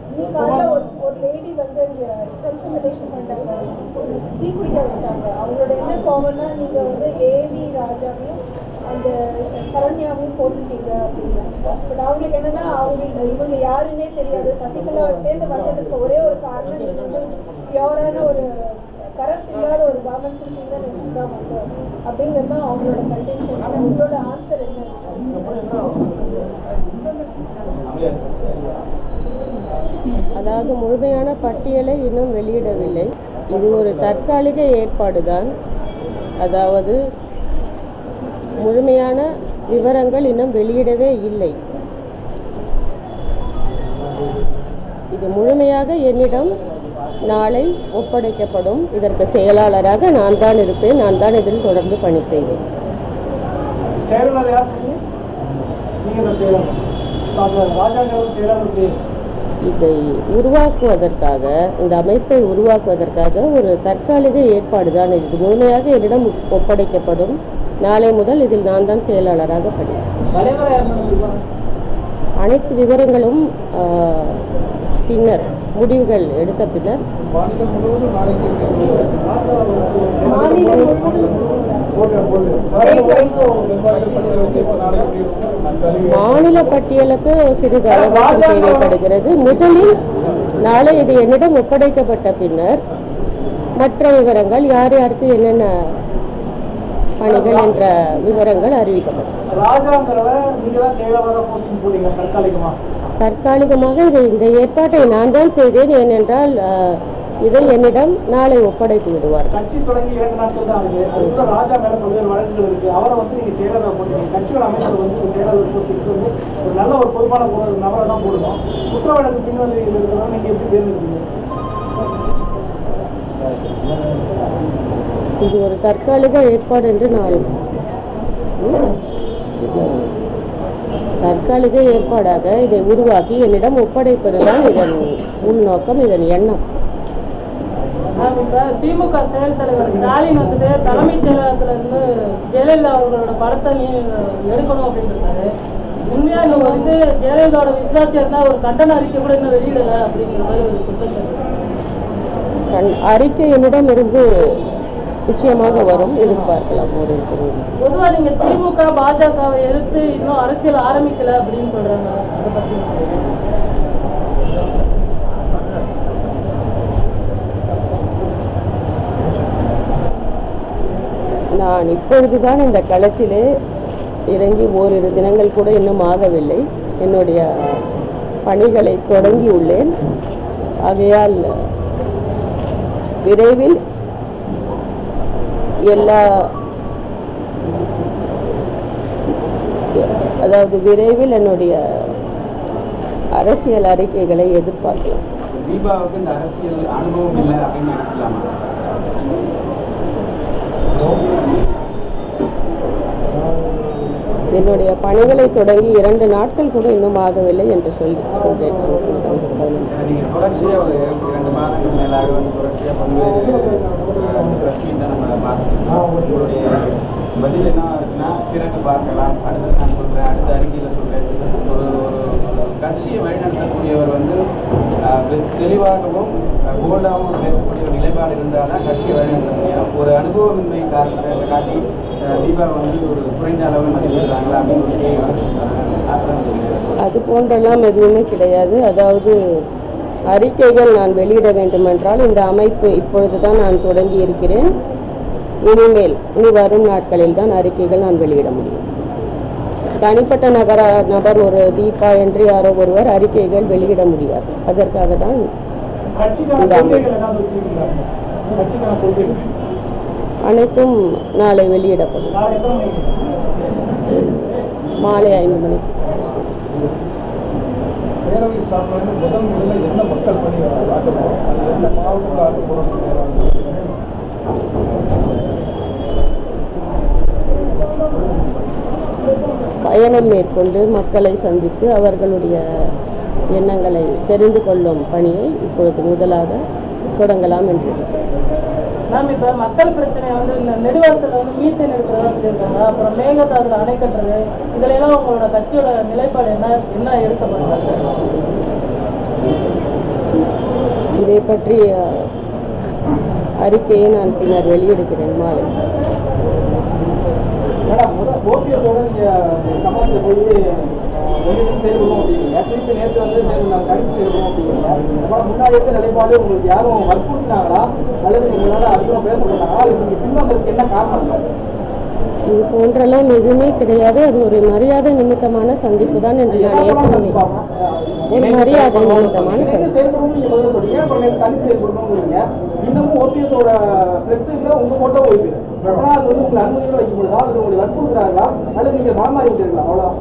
இன்னைக்கு காலைல ஒரு ஒரு லேடி வந்து இங்க செல்ஃப் இன்விடேஷன் பண்ணிட்டாங்க டீ குடிக்க விட்டாங்க அவங்களோட என்ன கோவம்னா நீங்க வந்து ஏவி ராஜாவையும் அந்த சரண்யாவையும் போட்டுட்டீங்க அப்படின்னு பட் அவங்களுக்கு என்னன்னா அவங்க இவங்க யாருன்னே தெரியாது சசிகலாட்டேந்து வந்ததுக்கு ஒரே ஒரு காரணம் நீங்க வந்து பியூரான ஒரு கரெக்ட் இல்லாத ஒரு கவர்மெண்ட் கொடுத்தீங்கன்னு நினச்சிட்டு தான் வந்தோம் அப்படிங்கிறது தான் அவங்களோட கண்டென்ஷன் உங்களோட ஆன்சர் என்ன அதாவது முழுமையான பட்டியலை இன்னும் வெளியிடவில்லை இது ஒரு தற்காலிக ஏற்பாடுதான் அதாவது முழுமையான விவரங்கள் இன்னும் வெளியிடவே இல்லை இது முழுமையாக என்னிடம் நாளை ஒப்படைக்கப்படும் இதற்கு செயலாளராக நான் தான் இருப்பேன் நான் தான் இதில் தொடர்ந்து பணி செய்வேன் செயலாளர் யார் சொன்னீங்க நீங்க தான் செயலாளர் இப்ப அந்த ராஜாங்கிறவர் செயலாளர் பேர் இதை உருவாக்குவதற்காக இந்த அமைப்பை உருவாக்குவதற்காக ஒரு தற்காலிக ஏற்பாடு தான் இது முழுமையாக என்னிடம் ஒப்படைக்கப்படும் நாளை முதல் இதில் நான் தான் செயலாளராக பணியாற்றுவேன் தலைவராக யார் அனைத்து விவரங்களும் ஆ, பின்னர் முடிவுகள் எடுத்த பின்னர் மாநிலம் முழுவதும் நாளைக்கு மாநிலம் முழுவதும் மாநில பட்டியலுக்கு சிறிது அவகாசம் தேவைப்படுகிறது முதலில் நாளை இது என்னிடம் ஒப்படைக்கப்பட்ட பின்னர் மற்ற விவரங்கள் யார் யாருக்கு என்னென்ன பணிகள் என்ற விவரங்கள் அறிவிக்கப்படும் ராஜாங்கிறவ நீங்க தான் செயலாளராக போஸ்டிங் போட்டீங்க தற்காலிகமா தற்காலிகமாக இது இந்த ஏற்பாட்டை நான் தான் செய்தேன் ஏனென்றால் அஹ், இதை என்னிடம் நாளை ஒப்படைத்து விடுவார் கட்சி தொடங்கி இரண்டு நாட்கள் தான் ஆகுது அதுக்குள்ள ராஜா மேல பல்வேறு வழக்குகள் இருக்கு அவரை வந்து நீங்க செயலாளராக போட்டீங்க கட்சியோட அமைச்சர் வந்து ஒரு செயலாளர் போஸ்டிங்க்கு வந்து ஒரு நல்ல ஒரு பொறுப்பான ஒரு நபரை தான் போடணும் குற்ற வழக்கு பின்வந்து இருக்கிறவங்க நீங்க எப்படி தேர்ந்தெடுப்பீங்க இது ஒரு தற்காலிக ஏற்பாடு என்று நான் ம், தற்காலிக ஏற்பாடாக இதை உருவாக்கி என்னிடம் ஒப்படைப்பதுதான் இதன் உள்நோக்கம் இதன் எண்ணம் மேம், இப்ப திமுக செயல் தலைவர் ஸ்டாலின் வந்துட்டு தலைமைச் செயலகத்துல இருந்து ஜெயலலிதா அவர்களோட படத்தை நீ எடுக்கணும் அப்படின்னு இருக்காரு உண்மையா நீங்க வந்து ஜெயலலிதாவோட விசுவாசியா இருந்தா ஒரு கண்டன அறிக்கை கூட இன்னும் வெளியிடல அப்படிங்கிற மாதிரி ஒரு குற்றச்சாட்டு கண் அறிக்கை என்னிடம் இருந்து நிச்சயமாக வரும் எதிர்பார்க்கலாம் ஒரு இருக்கிறது பொதுவா நீங்க திமுக பாஜகவை எதிர்த்து இன்னும் அரசியல் ஆரம்பிக்கல அப்படின்னு சொல்றாங்க அதை பத்தி நான் இப்பொழுதுதான் இந்த களத்திலே இறங்கி ஓரிரு தினங்கள் கூட இன்னும் ஆகவில்லை என்னுடைய பணிகளை தொடங்கியுள்ளேன் ஆகையால் விரைவில் எல்லா அதாவது விரைவில் என்னுடைய அரசியல் அறிக்கைகளை எதிர்பார்க்கலாம் தீபாவுக்கு இந்த அரசியல் அனுபவம் இல்லை அப்படின்னு எடுக்கலாமா என்னுடைய பணிகளை தொடங்கி இரண்டு நாட்கள் கூட இன்னும் ஆகவில்லை என்று சொல்லி சொல்றேன் நான். நீங்க தொடர்ச்சியா ஒரு இரண்டு மாதங்கள் மேலாக வந்து தொடர்ச்சியா பல்வேறு ப்ரெஸ் மீட்டை நம்ம பார்த்துருக்கோம் உங்களுடைய பதில் என்ன இருக்குன்னா பிறகு பார்க்கலாம் அடுத்து நான் சொல்றேன் அடுத்த அறிக்கையில் சொல்றேன் ஒரு ஒரு கட்சியை வழிநடத்தக்கூடியவர் வந்து அஹ், வெ- தெளிவாகவும் போல்டாகவும் பேசக்கூடிய ஒரு நிலைப்பாடு இருந்தால் தான் கட்சியை வழிநடத்த முடியும் ஒரு அனுபவமின்மை காரணத்தை காட்டி அஹ், தீபா வந்து ஒரு குறைந்த அளவில் மதிப்பிடுறாங்களா அப்படின்னு ஒரு கேள்வி வந்து, அஹ், ஆத்திரம் தெரிவிக்கிறது அது போன்றெல்லாம் எதுவுமே கிடையாது அதாவது அறிக்கைகள் நான் வெளியிட வேண்டுமென்றால் இந்த அமைப்பு இப்பொழுதுதான் நான் தொடங்கி இருக்கிறேன் இனிமேல் இனி வரும் நாட்களில் தான் அறிக்கைகள் நான் வெளியிட முடியும் தனிப்பட்ட நபர நபர் ஒரு தீபா என்று யாரோ ஒருவர் அறிக்கைகள் வெளியிட முடியாது அதற்காக தான் கட்சிக்கான இந்த அமைப்பு. கொள்கைகள் ஏதாவது வச்சிருக்கீங்களா கட்சிக்கான கொள்கைகள் அனைத்தும் நாளை வெளியிடப்படும் நான் எத்தனை மணிக்கு மாலை ஐந்து மணிக்கு பேரவை சார்பில் முதல் முதல்ல என்ன மக்கள் பணி ஆக்கப்படும் அது எந்த மாவட்டத்தில் ஆக்கப்படும் பயணம் மேற்கொண்டு மக்களை சந்தித்து அவர்களுடைய எண்ணங்களை தெரிந்து கொள்ளும் பணியை இப்பொழுது முதலாக தொடங்கலாம் என்று இருக்கிறேன். மேம் இப்ப மக்கள் பிரச்சனையை வந்து இந்த நெடுவாசல்ல வந்து மீத்தேன் எடுக்கிறதா சொல்லியிருக்காங்க அப்புறம் மேகதாதுல அணை கட்டுறது இதுல எல்லாம் உங்களோட கட்சியோட நிலைப்பாடு என்ன என்ன எடுக்கப்படுறது இதை பற்றி அஹ், அறிக்கையை நான் பின்னர் வெளியிடுகிறேன் மாலை மேடம் முதல் ஓபிஎஸோட நீங்க சமூகத்தில் போய் ஒன்றிணைந்து செயல்படுவோம் அப்படிங்கிறீங்க திருப்பி நேற்று வந்து செயல் நான் கணித்து செயல்படுவோம் அப்படிங்கிறீங்க அப்புறம் முன்னாடி இருந்த நிலைப்பாடு உங்களுக்கு யாரும் வற்புறுத்தினாங்களா அல்லது உங்களால் அதிகமாக பேசப்பட்டாங்களா அல்லது நீங்கள் பின்வந்ததுக்கு என்ன காரணம் இல்லை இது போன்றெல்லாம் எதுவுமே கிடையாது அது ஒரு மரியாதை நிமித்தமான சந்திப்பு தான் என்று நான் ஏற்கனவே ஒரு மரியாதை நிமித்தமான இணைந்து சந்திப்பு செயல்படணும் நீங்க முதல்ல சொல்றீங்க அப்புறம் நேற்று தனித்து செயல்படணுங்கிறீங்க இன்னமும் ஓபிஎஸோட ஃபிளெக்ஸில் உங்க போட்டோ போயிருக்கு ஆனால் அது வந்து உங்களை அனுமதியோட வச்சுக்கொள்ளுதா அல்லது உங்களை வற்புறுத்துறாங்களா அல்லது நீங்கள் மாமாறி விட்டுருக்கலாம் அவ்வளோ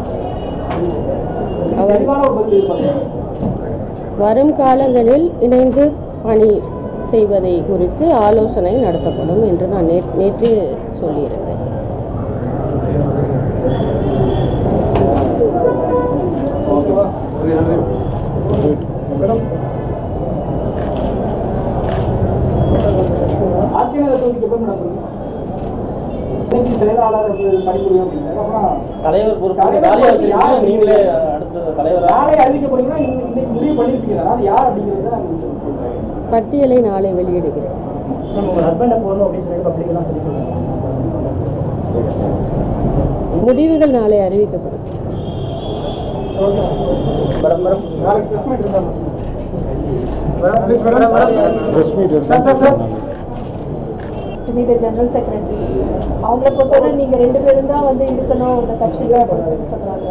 தெளிவான ஒரு பதில் எதிர்பார்க்கிறேன் வரும் காலங்களில் இணைந்து பணி செய்வதை குறித்து ஆலோசனை நடத்தப்படும் என்று நான் நே நேற்று சொல்லியிருந்தேன் ஆர்கேனதை தொகுதிக்கு எப்போ நடந்தது இன்னைக்கு செயலாளர் பணிபுரியும் அப்படின்னு அப்புறம் தலைவர் பொறுப்பு தலைவர் காலியா பொறுப்பு வச்சிருக்கீங்க யார் நீங்களே அடுத்த தலைவரா நாளை அறிவிக்க போறீங்கன்னா இன்னைக்கு இன்னைக்கு முடிவு பண்ணிருப்பீங்க அது யார் அப்படிங்கிறத நான் சொல்றேன் பட்டியலை நாளை வெளியிடுகிறேன் நம்ம உங்க ஹஸ்பண்டை போடணும் அப்படின்னு சொல்லிட்டு பப்ளிக்கெல்லாம் சொல்லி முடிவுகள் நாளை அறிவிக்கப்படும் மேடம் மேடம் நாளைக்கு பிரஸ் மீட் இருந்தா press meet sir sir sir to be the general secretary அவங்கள பொறுத்தவரை நீங்கள் ரெண்டு பேரும் தான் வந்து இருக்கணும் இந்த கட்சியில் அப்படின்னு சொல்லி சொல்கிறாங்க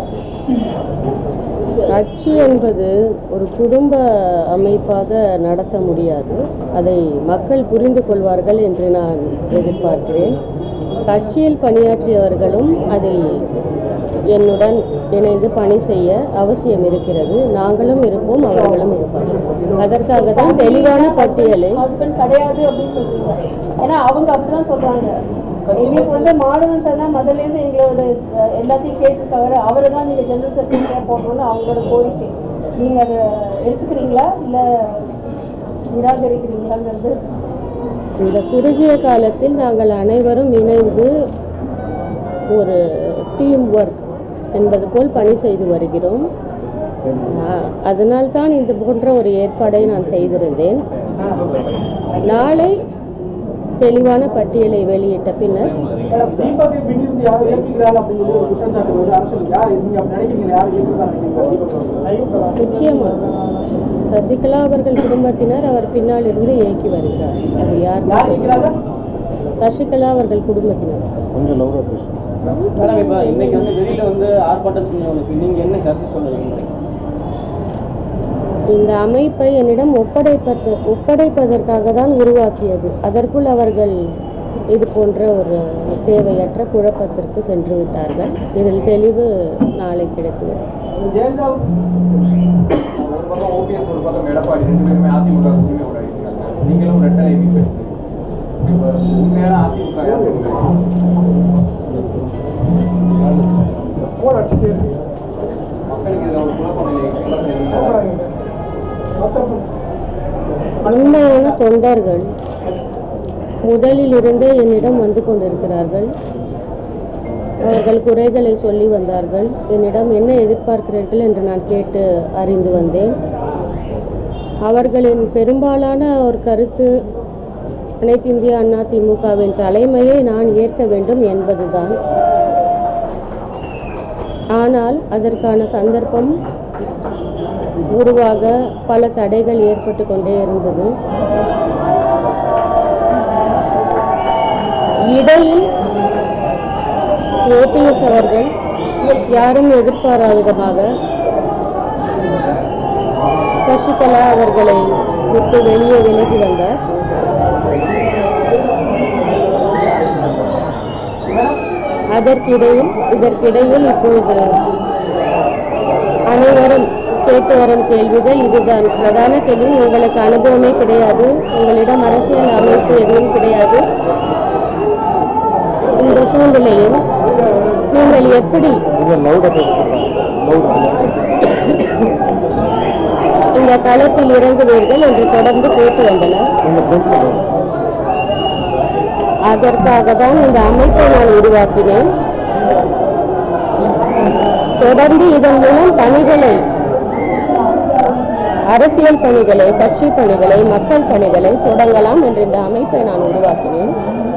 கட்சி என்பது ஒரு குடும்ப அமைப்பாக நடத்த முடியாது அதை மக்கள் புரிந்து கொள்வார்கள் என்று நான் எதிர்பார்க்கிறேன் கட்சியில் பணியாற்றியவர்களும் அதில் என்னுடன் இணைந்து பணி செய்ய அவசியம் இருக்கிறது நாங்களும் இருப்போம் அவர்களும் இருப்பார்கள் அதற்காக தான் தெளிவான பட்டியலை ஹஸ்பண்ட் கிடையாது அப்படின்னு சொல்றீங்க ஏன்னா அவங்க அப்படிதான் சொல்றாங்க எங்களுக்கு வந்து மாதவன் சார் தான் முதல்லேருந்து எங்களோட அஹ், எல்லாத்தையும் கேட்டிருக்காரு அவரை தான் நீங்கள் ஜெனரல் செக்ரட்டரியாக போடணும்னு அவங்களோட கோரிக்கை நீங்கள் அதை எடுத்துக்கிறீங்களா இல்லை நிராகரிக்கிறீங்களாங்கிறது இந்த குறுகிய காலத்தில் நாங்கள் அனைவரும் இணைந்து ஒரு டீம் ஒர்க் என்பது போல் பணி செய்து வருகிறோம் ஆஹ், அதனால்தான் இந்த போன்ற ஒரு ஏற்பாடை நான் செய்திருந்தேன் நாளை தெளிவான பட்டியலை வெளியிட்ட பின்னர் தீபக்கை பின்னிருந்து யார் இயக்குகிறாள் அப்படின்னு சொல்லி ஒரு குற்றச்சாட்டு வருது அரசு யார் நீங்க அப்படி நினைக்கிறீங்க யார் இயக்குறதா நினைக்கிறீங்க நிச்சயமாக சசிகலா அவர்கள் குடும்பத்தினர் அவர் பின்னால் இருந்து இயக்கி வருகிறார் அது யார் யார் இயக்கிறாங்க சசிகலா அவர்கள் குடும்பத்தினர் மேடம் இப்போ இன்னைக்கு வந்து வெளியில வந்து ஆர்ப்பாட்டம் செஞ்சவங்களுக்கு நீங்க என்ன கருத்து சொல்லுவீங்க இந்த அமைப்பை என்னிடம் ஒப்படைப்பது ஒப்படைப்பதற்காக தான் உருவாக்கியது அதற்குள் அவர்கள் இது போன்ற ஒரு தேவையற்ற குழப்பத்திற்கு சென்று விட்டார்கள் இதில் தெளிவு நாளை கிடைத்துவிடும் ஜெயலலிதா ஒரு பக்கம் ஓபிஎஸ் ஒரு பக்கம் எடப்பாடி ரெண்டு பேருமே அதிமுக உரிமை கொண்டாடி இருக்காங்க நீங்களும் ரெட்டை ஐபி பேசுறீங்க இப்போ உண்மையான அதிமுக யார் போன் அடிச்சுட்டே இருக்கு மக்களுக்கு இதில் ஒரு குழப்பம் இல்லை குழப்பம் இல்லை உண்மையான தொண்டர்கள் முதலில் இருந்தே என்னிடம் வந்து கொண்டிருக்கிறார்கள் அவர்கள் குறைகளை சொல்லி வந்தார்கள் என்னிடம் என்ன எதிர்பார்க்கிறீர்கள் என்று நான் கேட்டு அறிந்து வந்தேன் அவர்களின் பெரும்பாலான ஒரு கருத்து அனைத்து இந்திய அண்ணா திமுகவின் தலைமையை நான் ஏற்க வேண்டும் என்பதுதான் ஆனால் அதற்கான சந்தர்ப்பம் உருவாக பல தடைகள் ஏற்பட்டு கொண்டே இருந்தது இடையில் ஓபிஎஸ் அவர்கள் யாரும் எதிர்பாராத விதமாக சசிகலா அவர்களை விட்டு வெளியே விலகி வந்தார் அதற்கிடையில் இதற்கிடையில் இப்பொழுது அனைவரும் கேட்டு வரும் கேள்விகள் இதுதான் பிரதான கேள்வி உங்களுக்கு அனுபவமே கிடையாது உங்களிடம் அரசியல் அமைப்பு எதுவும் கிடையாது இந்த சூழ்நிலையில் நீங்கள் எப்படி இந்த களத்தில் இறங்குவீர்கள் என்று தொடர்ந்து கேட்டு வந்தனர் அதற்காக தான் இந்த அமைப்பை நான் உருவாக்கினேன் தொடர்ந்து இதன் மூலம் பணிகளை அரசியல் பணிகளை கட்சி பணிகளை மக்கள் பணிகளை தொடங்கலாம் என்ற இந்த அமைப்பை நான் உருவாக்கினேன்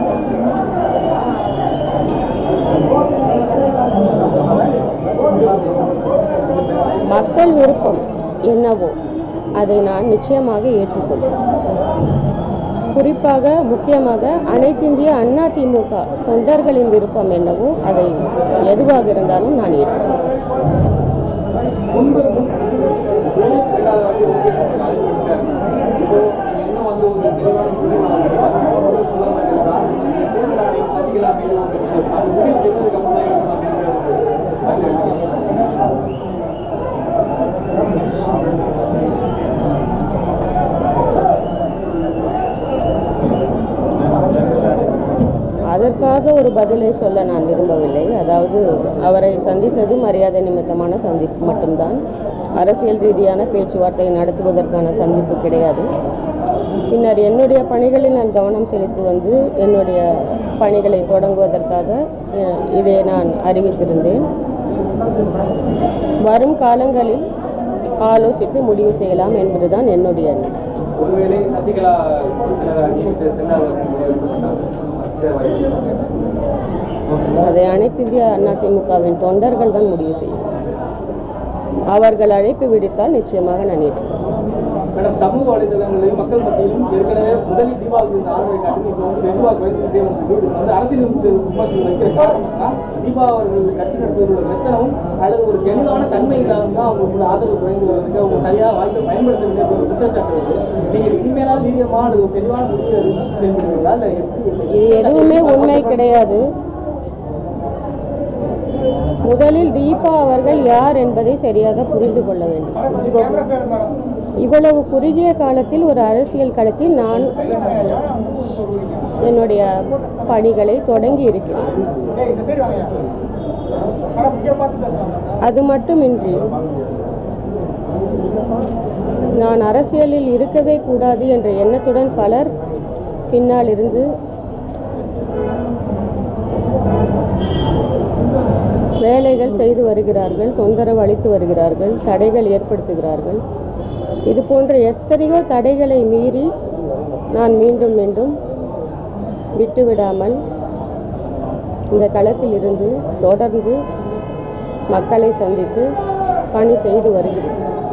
மக்கள் விருப்பம் என்னவோ அதை நான் நிச்சயமாக ஏற்றுக்கொள்வேன் குறிப்பாக முக்கியமாக அனைத்திந்திய அண்ணா திமுக தொண்டர்களின் விருப்பம் என்னவோ அதை எதுவாக இருந்தாலும் நான் ஏற்றுக்கொள்வேன் முன்பு முன் இரண்டாவது வாட்டி ஓபிஎஸ் அவர்கள் அழைப்பு விட்டார். இப்போ நீங்க இன்னும் வந்து ஒரு தெளிவான முடிவு வாங்கிட்டீங்க. சொல்ல மாட்டேன். காரணம் வந்து தேர்தல் ஆணையம் சசிகலா மீது ஒரு விஷயம். அது முடிவு தெரிஞ்சதுக்கு அப்புறம் தான் எடுக்கணும் அப்படின்ற ஒரு கருத்து இருக்கு. அதற்காக ஒரு பதிலை சொல்ல நான் விரும்பவில்லை அதாவது அவரை சந்தித்தது மரியாதை நிமித்தமான சந்திப்பு மட்டும்தான் அரசியல் ரீதியான பேச்சுவார்த்தை நடத்துவதற்கான சந்திப்பு கிடையாது பின்னர் என்னுடைய பணிகளில் நான் கவனம் செலுத்தி வந்து என்னுடைய பணிகளை தொடங்குவதற்காக அஹ், இதை நான் அறிவித்திருந்தேன் வரும் காலங்களில் ஆலோசித்து முடிவு செய்யலாம் என்பதுதான் என்னுடைய எண்ணம் ஒருவேளை சசிகலா சில நீட்டு சென்றார்கள் முடிவு எடுக்கப்பட்டார் சரி, வாய்ப்பு. அதை அனைத்து இந்திய அண்ணா திமுகவின் தொண்டர்கள் தான் முடிவு செய்யும் அவர்கள் அழைப்பு விடுத்தால் நிச்சயமாக நான் ஏற்றுக்கொள்வேன் மேடம் சமூக வலைதளங்களிலும் மக்கள் மத்தியிலும் ஏற்கனவே முதலில் தீபாவளி இந்த ஆதரவை காட்டி இப்போ வந்து வெகுவாக குறைந்துட்டே வந்து இது வந்து அரசியல் விமர்சனம் வைக்கிற காரணம்னா தீபா அவர்கள் கட்சி நடத்துவதோட மெத்தனமும் அல்லது ஒரு தெளிவான தன்மை இல்லாமல் தான் அவங்களுக்கு ஆதரவு குறைந்து வர்றதுக்கு அவங்க சரியாக வாய்ப்பை பயன்படுத்தவில்லை என்ற ஒரு குற்றச்சாட்டு வருது நீங்கள் இனிமேலாவது வீரியமாக அல்லது ஒரு தெளிவான முடிவு செயல்படுவீங்களா இல்லை எப்படி இது எதுவுமே உண்மை கிடையாது முதலில் தீபா அவர்கள் யார் என்பதை சரியாக புரிந்து கொள்ள வேண்டும் இவ்வளவு குறுகிய காலத்தில் ஒரு அரசியல் களத்தில் நான் என்னுடைய பணிகளை தொடங்கி இருக்கிறேன் அது மட்டுமின்றி நான் அரசியலில் இருக்கவே கூடாது என்ற எண்ணத்துடன் பலர் பின்னால் இருந்து வேலைகள் செய்து வருகிறார்கள் தொந்தரவு அளித்து வருகிறார்கள் தடைகள் ஏற்படுத்துகிறார்கள் இது போன்ற எத்தனையோ தடைகளை மீறி நான் மீண்டும் மீண்டும் விட்டுவிடாமல் இந்த களத்தில் இருந்து தொடர்ந்து மக்களை சந்தித்து பணி செய்து வருகிறேன்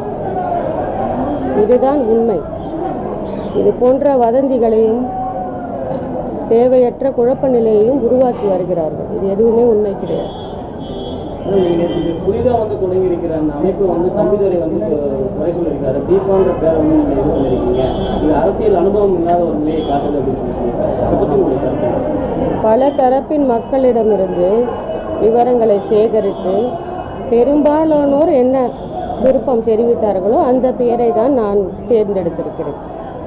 இதுதான் உண்மை இது போன்ற வதந்திகளையும் தேவையற்ற குழப்ப நிலையையும் உருவாக்கி வருகிறார்கள் இது எதுவுமே உண்மை கிடையாது மேடம், நீங்க நேத்து இது புதிதா வந்து தொடங்கி இருக்கிற அந்த அமைப்பு வந்து தம்பிதுரை வந்து கு- குறை சொல்லியிருக்காரு தீபான்ற பேரை வந்து நீங்க இது பண்ணிருக்கீங்க இது அரசியல் அனுபவம் இல்லாத ஒரு நிலையை காட்டுது அப்படின்னு சொல்லி சொல்லியிருக்காரு அதை பத்தி உங்களுடைய கருத்து என்ன? பல தரப்பின் மக்களிடமிருந்து விவரங்களை சேகரித்து பெரும்பாலானோர் என்ன விருப்பம் தெரிவித்தார்களோ அந்த பெயரை தான் நான் தேர்ந்தெடுத்திருக்கிறேன்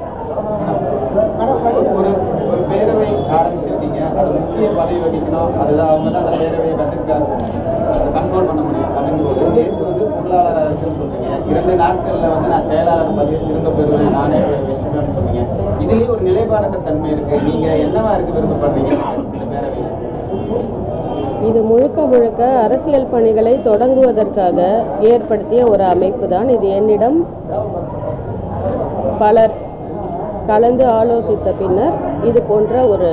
ஒரு ஒரு பேரவை ஆரம்பிச்சிருக்கீங்க அது முக்கிய பதவி வகிக்கணும் அதுதான் அவங்க தான் அந்த பேரவையை கற்றுக்க கண்ட்ரோல் பண்ண முடியும் அப்படிங்கும்போது நேற்று வந்து பொருளாளர் அரசுன்னு சொல்றீங்க இரண்டு நாட்களில் வந்து நான் செயலாளர் பதவி திரும்ப பெறுவேன் நானே வச்சுக்கணும்னு சொன்னீங்க இதுலேயே ஒரு நிலைப்பாடற்ற தன்மை இருக்கு நீங்க என்னவா இருக்க விருப்பப்படுறீங்க இந்த பேரவையில் இது முழுக்க முழுக்க அரசியல் பணிகளை தொடங்குவதற்காக ஏற்படுத்திய ஒரு அமைப்பு தான் இது என்னிடம் பலர் கலந்து ஆலோசித்த பின்னர் இது போன்ற ஒரு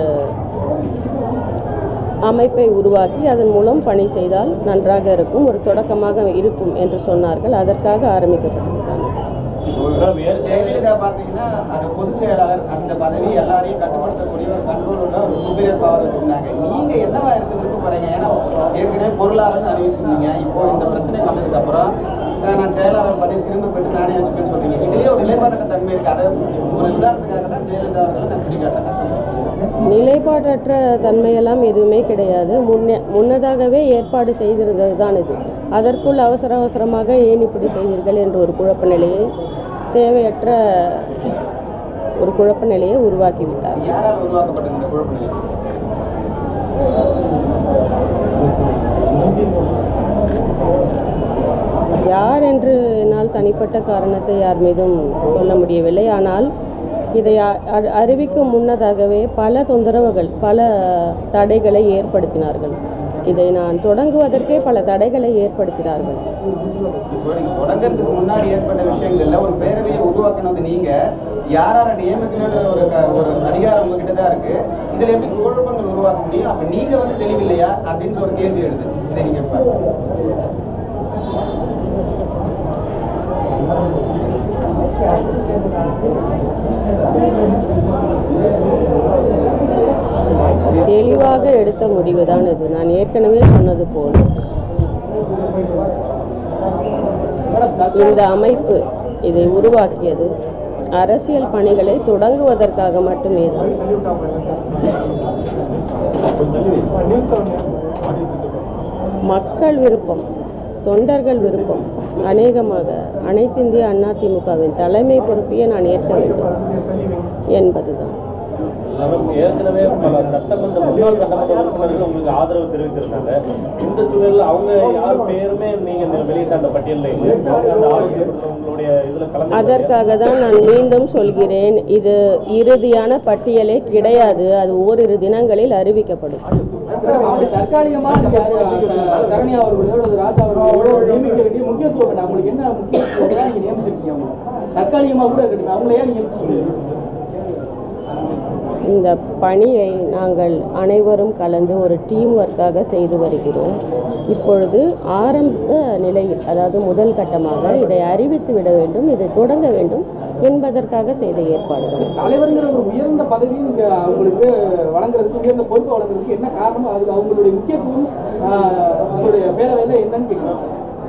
அமைப்பை உருவாக்கி அதன் மூலம் பணி செய்தால் நன்றாக இருக்கும் ஒரு தொடக்கமாக இருக்கும் என்று சொன்னார்கள் அதற்காக ஆரம்பிக்கப்பட்டது ஜெயலலிதா பார்த்தீங்கன்னா அது பொதுச் செயலாளர் அந்த பதவி எல்லாரையும் கட்டுப்படுத்தக்கூடிய ஒரு கண்ட்ரோல் உள்ள ஒரு சுப்பீரியர் பவர் வச்சிருந்தாங்க நீங்க என்னவா இருக்க விருப்பப்படுறீங்க ஏன்னா ஏற்கனவே பொருளாளர்னு அறிவிச்சிருந்தீங்க இப்போ இந்த பிரச்சனை வந்ததுக்கு அப்புறம் அஹ், நான் செயலாளர் பதவி திரும்ப பெற்று நானே வச்சுக்கன்னு சொல்றீங்க இதுலயே ஒரு நிலைப்பாட்ட தன்மை இருக்கு அதை ஒரு உதாரணத்துக்காக தான் ஜெயலலிதா அவர்களை நான் சுட்டி காட்டுறேன் நிலைப்பாடற்ற தன்மையெல்லாம் எதுவுமே கிடையாது முன்னே முன்னதாகவே ஏற்பாடு செய்திருந்தது தான் இது அதற்குள் அவசர அவசரமாக ஏன் இப்படி செய்தீர்கள் என்ற ஒரு குழப்ப நிலையை தேவையற்ற ஒரு குழப்ப நிலையை உருவாக்கிவிட்டார் யாரால் உருவாக்கப்பட்ட இந்த குழப்ப நிலை யார் என்று என்னால் தனிப்பட்ட காரணத்தை யார் மீதும் சொல்ல முடியவில்லை ஆனால் இதை அ- அ- அறிவிக்கும் முன்னதாகவே பல தொந்தரவுகள் பல தடைகளை ஏற்படுத்தினார்கள் இதை நான் தொடங்குவதற்கே பல தடைகளை ஏற்படுத்தினார்கள் இப்போ நீங்க தொடங்கறதுக்கு முன்னாடி ஏற்பட்ட விஷயங்கள்ல ஒரு பேரவையை உருவாக்குனது நீங்க யார் யாரை நியமிக்கணும்னு ஒரு க- ஒரு அதிகாரம் உங்ககிட்ட தான் இருக்கு இதுல எப்படி குழப்பங்கள் உருவாக்க முடியும் அப்ப நீங்க வந்து தெளிவில்லையா அப்படின்ற ஒரு கேள்வி எழுது இதை நீங்க பாருங்க. தெளிவாக எடுத்த முடிவுதான் இது நான் ஏற்கனவே சொன்னது போல் இந்த அமைப்பு இதை உருவாக்கியது அரசியல் பணிகளை தொடங்குவதற்காக மட்டுமே தான் மக்கள் விருப்பம் தொண்டர்கள் விருப்பம் அநேகமாக அனைத்திந்திய அண்ணா திமுகவின் தலைமை பொறுப்பையே நான் ஏற்க வேண்டும் என்பதுதான் மேடம், ஏற்கனவே பல சட்டமன்ற முன்னாள் சட்டமன்ற உறுப்பினர்கள் உங்களுக்கு ஆதரவு தெரிவிச்சிருந்தாங்க இந்த சூழலில் அவங்க யார் பேருமே நீங்க இந்த வெளியிட்ட அந்த பட்டியலில் இல்லை அந்த ஆரோக்கியப்படுத்த உங்களுடைய இதுல கலந்து அதற்காக தான் நான் மீண்டும் சொல்கிறேன் இது இறுதியான பட்டியலே கிடையாது அது ஓரிரு தினங்களில் அறிவிக்கப்படும் மேடம், அப்படி தற்காலிகமா நீங்க அஹ், சரண்யா அவர்களோ அல்லது ராஜா அவர்களோ நியமிக்க வேண்டிய முக்கியத்துவம் என்ன அவங்களுக்கு என்ன முக்கியத்துவம் தான் நீங்க நியமிச்சிருக்கீங்க அவங்க தற்காலிகமா கூட இருக்கட்டும் அவங்கள ஏன் நியமிச்சீங்க இந்த பணியை நாங்கள் அனைவரும் கலந்து ஒரு டீம் ஒர்க்காக செய்து வருகிறோம் இப்பொழுது ஆரம்ப நிலையில் அதாவது முதல் கட்டமாக இதை அறிவித்து விட வேண்டும் இதை தொடங்க வேண்டும் என்பதற்காக செய்த ஏற்பாடுகள் தலைவருங்கிற ஒரு உயர்ந்த பதவி நீங்க அவங்களுக்கு வழங்குறதுக்கு உயர்ந்த பொறுப்பு வழங்குறதுக்கு என்ன காரணம் அது அவங்களுடைய முக்கியத்துவம் ஆஹ், உங்களுடைய பேரவையில் என்னன்னு கேட்கணும்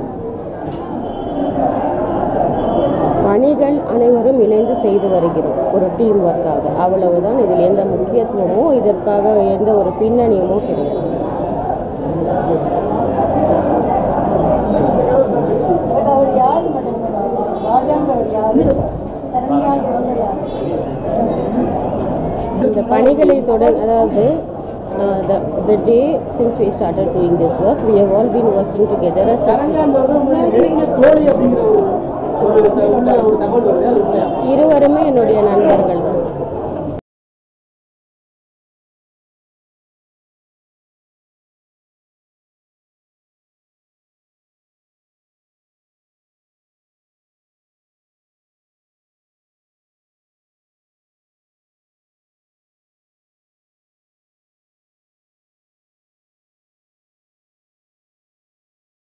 பணிகள் அனைவரும் இணைந்து செய்து வருகிறோம் ஒரு டீம் ஒர்க்காக அவ்வளவுதான் இதில் எந்த முக்கியத்துவமோ இதற்காக எந்த ஒரு பின்னணியுமோ கிடையாது பட் அவர் யார் மட்டும் ராஜாங்கிறவர் யாரு சரண்யாங்கிறவங்க யாரு இந்த பணிகளை தொடங்க அதாவது uh, the the day since we started doing this work we have all been working together as a team. சரண்யான்றவர் உங்களுடைய நெருங்கிய தோழி அப்படிங்கிற ஒரு ஒரு த- உள்ள ஒரு தகவல் வருது அது உண்மையா இருவருமே என்னுடைய நண்பர்கள் தான்